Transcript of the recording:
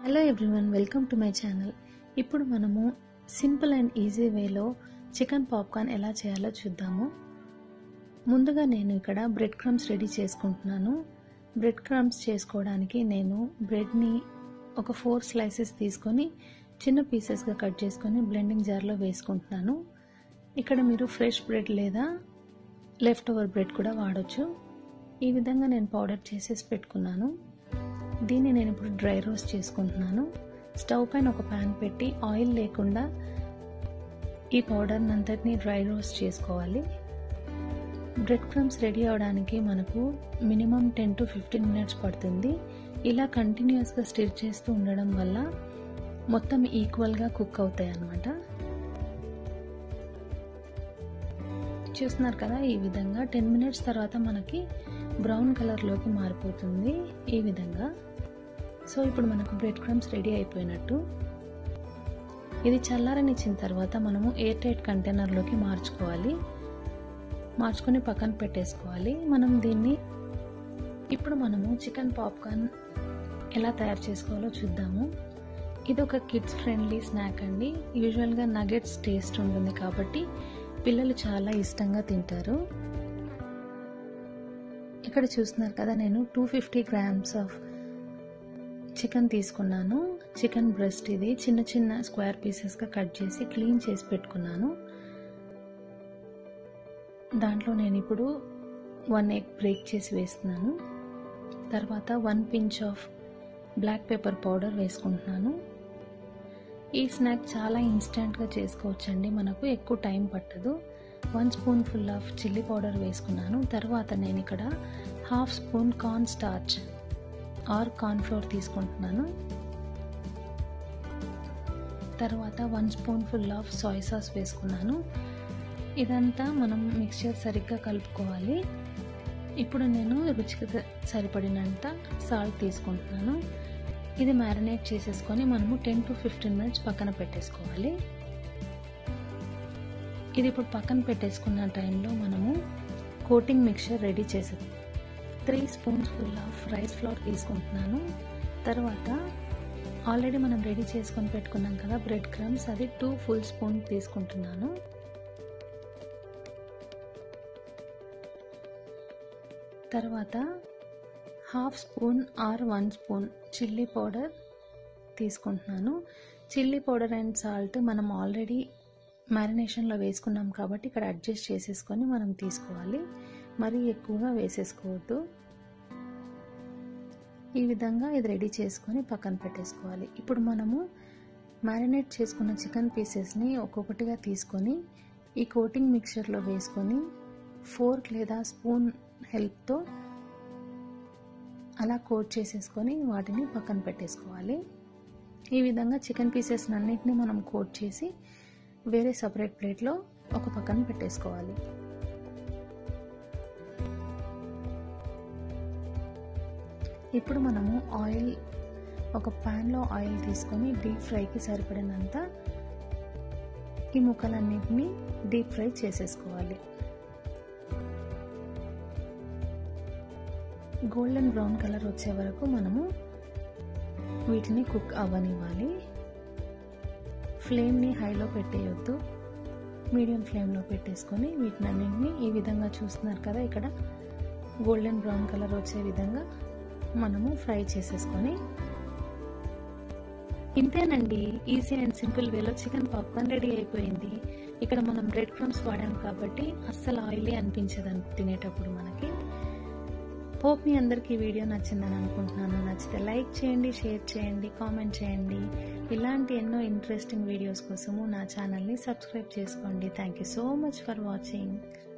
hello everyone welcome to my channel ఇప్పుడు మనము simple and easy వేలో చికెన్ పాప్కార్న్ ఎలా చేయాలో చూద్దాము ముందుగా నేను ఇక్కడ బ్రెడ్ క్రమ్స్ రెడీ చేసుకుంటున్నాను బ్రెడ్ క్రమ్స్ చేసుకోవడానికి నేను బ్రెడ్ని ఒక ఫోర్ స్లైసెస్ తీసుకొని చిన్న పీసెస్గా కట్ చేసుకొని బ్లెండింగ్ జార్లో వేసుకుంటున్నాను ఇక్కడ మీరు ఫ్రెష్ బ్రెడ్ లేదా లెఫ్ట్ ఓవర్ బ్రెడ్ కూడా వాడచ్చు ఈ విధంగా నేను పౌడర్ చేసేసి పెట్టుకున్నాను దీన్ని నేను ఇప్పుడు డ్రై రోస్ట్ చేసుకుంటున్నాను స్టవ్ పైన ఒక ప్యాన్ పెట్టి ఆయిల్ లేకుండా ఈ పౌడర్ని అంతటిని డ్రై రోస్ట్ చేసుకోవాలి బ్రెడ్ క్రమ్స్ రెడీ అవడానికి మనకు minimum ten to fifteen minutes పడుతుంది ఇలా కంటిన్యూస్గా స్టిర్ చేస్తూ ఉండడం వల్ల మొత్తం ఈక్వల్గా కుక్ అవుతాయి అన్నమాట చూస్తున్నారు కదా ఈ విధంగా టెన్ మినిట్స్ తర్వాత మనకి బ్రౌన్ కలర్లోకి మారిపోతుంది ఈ విధంగా సో ఇప్పుడు మనకు బ్రెడ్ క్రమ్స్ రెడీ అయిపోయినట్టు ఇది చల్లారనిచ్చిన తర్వాత మనము ఎయిర్ టైట్ కంటైనర్లోకి మార్చుకోవాలి మార్చుకొని పక్కన పెట్టేసుకోవాలి మనం దీన్ని ఇప్పుడు మనము చికెన్ పాప్కార్న్ ఎలా తయారు చేసుకోవాలో చూద్దాము ఇది ఒక కిడ్స్ ఫ్రెండ్లీ స్నాక్ అండి యూజువల్గా నగెట్స్ టేస్ట్ ఉంటుంది కాబట్టి పిల్లలు చాలా ఇష్టంగా తింటారు ఇక్కడ చూస్తున్నారు కదా నేను two fifty grams of chicken తీసుకున్నాను చికెన్ బ్రెస్ట్ ఇది చిన్న చిన్న స్క్వేర్ పీసెస్గా కట్ చేసి క్లీన్ చేసి పెట్టుకున్నాను దాంట్లో నేను ఇప్పుడు వన్ ఎగ్ బ్రేక్ చేసి వేస్తున్నాను తర్వాత one pinch of black pepper powder వేసుకుంటున్నాను ఈ స్నాక్ చాలా ఇన్స్టెంట్గా చేసుకోవచ్చండి మనకు ఎక్కువ టైం పట్టదు one spoon full of chilli powder వేసుకున్నాను తర్వాత నేను ఇక్కడ half spoon corn starch or corn flour తీసుకుంటున్నాను తర్వాత one spoon full of soy sauce వేసుకున్నాను ఇదంతా మనం మిక్చర్ సరిగ్గా కలుపుకోవాలి ఇప్పుడు నేను రుచికి సరిపడినంత సాల్ట్ తీసుకుంటున్నాను ఇది మ్యారినేట్ చేసేసుకొని మనము టెన్ టు ఫిఫ్టీన్ మినిట్స్ పక్కన పెట్టేసుకోవాలి ఇది ఇప్పుడు పక్కన పెట్టేసుకున్న టైంలో మనము కోటింగ్ మిక్చర్ రెడీ చేసేది three spoons full of rice flour తీసుకుంటున్నాను తర్వాత ఆల్రెడీ మనం రెడీ చేసుకొని పెట్టుకున్నాం కదా బ్రెడ్ క్రమ్స్ అది టూ ఫుల్ స్పూన్ తీసుకుంటున్నాను తర్వాత half spoon or one spoon chilli powder తీసుకుంటున్నాను చిల్లీ పౌడర్ అండ్ సాల్ట్ మనం ఆల్రెడీ మ్యారినేషన్లో వేసుకున్నాం కాబట్టి ఇక్కడ అడ్జస్ట్ చేసేసుకొని మనం తీసుకోవాలి మరీ ఎక్కువగా వేసేసుకోవద్దు ఈ విధంగా ఇది రెడీ చేసుకొని పక్కన పెట్టేసుకోవాలి ఇప్పుడు మనము మ్యారినేట్ చేసుకున్న చికెన్ పీసెస్ని ఒక్కొక్కటిగా తీసుకొని ఈ కోటింగ్ మిక్చర్లో వేసుకొని ఫోర్క్ లేదా స్పూన్ హెల్ప్తో అలా కోట్ చేసేసుకొని వాటిని పక్కన పెట్టేసుకోవాలి ఈ విధంగా చికెన్ పీసెస్ అన్నింటినీ మనం కోట్ చేసి వేరే సపరేట్ ప్లేట్లో ఒక పక్కన పెట్టేసుకోవాలి ఇప్పుడు మనము ఆయిల్ ఒక ప్యాన్లో ఆయిల్ తీసుకొని డీప్ ఫ్రైకి సరిపడినంత ఈ ముక్కలన్నింటినీ డీప్ ఫ్రై చేసేసుకోవాలి గోల్డెన్ బ్రౌన్ కలర్ వచ్చే వరకు మనము వీటిని కుక్ అవ్వనివ్వాలి ఫ్లేమ్ని హైలో పెట్టేయొద్దు మీడియం ఫ్లేమ్లో పెట్టేసుకొని వీటిని అన్నింటినీ ఈ విధంగా చూస్తున్నారు కదా ఇక్కడ గోల్డెన్ బ్రౌన్ కలర్ వచ్చే విధంగా మనము ఫ్రై చేసేసుకొని ఇంతేనండి ఈజీ అండ్ సింపుల్ వేలో చికెన్ పాప్కార్న్ రెడీ అయిపోయింది ఇక్కడ మనం బ్రెడ్ క్రమ్స్ వాడాం కాబట్టి అస్సలు ఆయిలీ అనిపించదు తినేటప్పుడు మనకి హోప్ మీ అందరికీ వీడియో నచ్చిందని అనుకుంటున్నాను నచ్చితే లైక్ చేయండి షేర్ చేయండి కామెంట్ చేయండి ఇలాంటి ఎన్నో ఇంట్రెస్టింగ్ వీడియోస్ కోసము నా ఛానల్ని సబ్స్క్రైబ్ చేసుకోండి thank you so much for watching